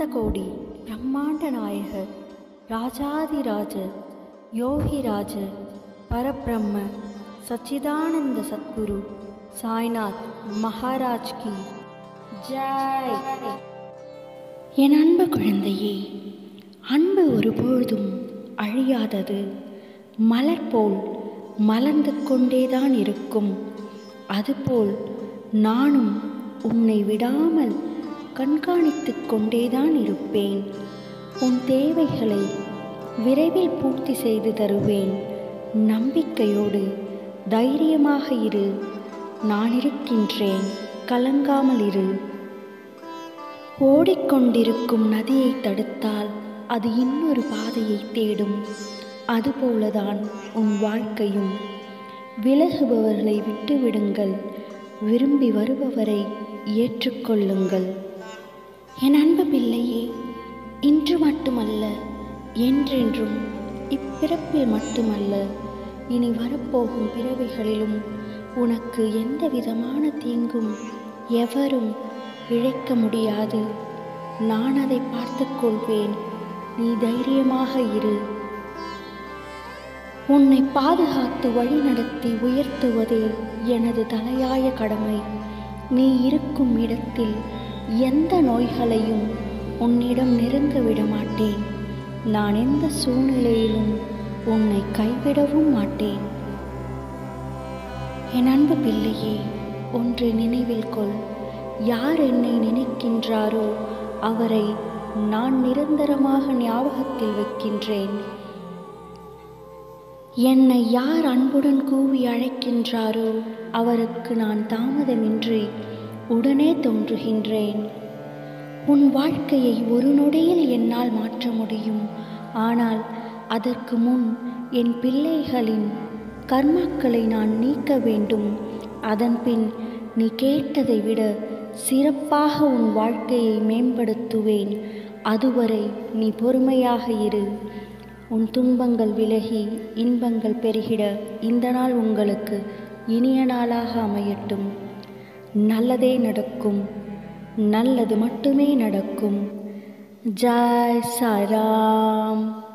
அண்டகோடி பிரம்மாண்ட நாயகர் ராஜாதிராஜ யோகிராஜ பரபிரம்ம சச்சிதானந்த சத்குரு சாய்நாத் மகாராஜ் கி ஜெய் என் அன்பு குழந்தையே அன்பு ஒருபொழுதும் அழியாதது மலர் போல் மலர்ந்து கொண்டேதான் இருக்கும் அதுபோல் நானும் உன்னை விடாமல் கண்காணித்து கொண்டேதான் இருப்பேன் உன் தேவைகளை விரைவில் பூர்த்தி செய்து தருவேன் நம்பிக்கையோடு தைரியமாக இரு நான் இருக்கின்றேன் கலங்காமல் இரு ஓடிக்கொண்டிருக்கும் நதியை தடுத்தால் அது இன்னொரு பாதையை தேடும் அதுபோலதான் உன் வாழ்க்கையும் விலகுபவர்களை விட்டுவிடுங்கள் விரும்பி வருபவரை ஏற்றுக்கொள்ளுங்கள் என் அன்பு பிள்ளையே இன்று மட்டுமல்ல என்றென்றும் இப்பிறப்பில் மட்டுமல்ல இனி வரப்போகும் பிறவிகளிலும் உனக்கு எந்த விதமான தீங்கும் எவரும் இழைக்க முடியாது நான் அதை பார்த்துக் கொள்வேன் நீ தைரியமாக இரு உன்னை பாதுகாத்து வழிநடத்தி உயர்த்துவதே எனது தலையாய கடமை நீ இருக்கும் இடத்தில் எந்த நோய்களையும் உன்னிடம் நெருங்க விட மாட்டேன் நான் எந்த சூழ்நிலையிலும் உன்னை கைவிடவும் மாட்டேன் என் அன்பு பிள்ளையே ஒன்று நினைவில் கொள் யார் என்னை நினைக்கின்றாரோ அவரை நான் நிரந்தரமாக ஞாபகத்தில் வைக்கின்றேன் என்னை யார் அன்புடன் கூவி அழைக்கின்றாரோ அவருக்கு நான் தாமதமின்றி உடனே தோன்றுகின்றேன் உன் வாழ்க்கையை ஒரு நொடியில் என்னால் மாற்ற முடியும் ஆனால் அதற்கு முன் என் பிள்ளைகளின் கர்மாக்களை நான் நீக்க வேண்டும் அதன்பின் நீ கேட்டதை விட சிறப்பாக உன் வாழ்க்கையை மேம்படுத்துவேன் அதுவரை நீ பொறுமையாக இரு உன் துன்பங்கள் விலகி இன்பங்கள் பெருகிட இந்த நாள் உங்களுக்கு இனிய நாளாக அமையட்டும் நல்லதே நடக்கும் நல்லது மட்டுமே நடக்கும் ஜாய் சாராம்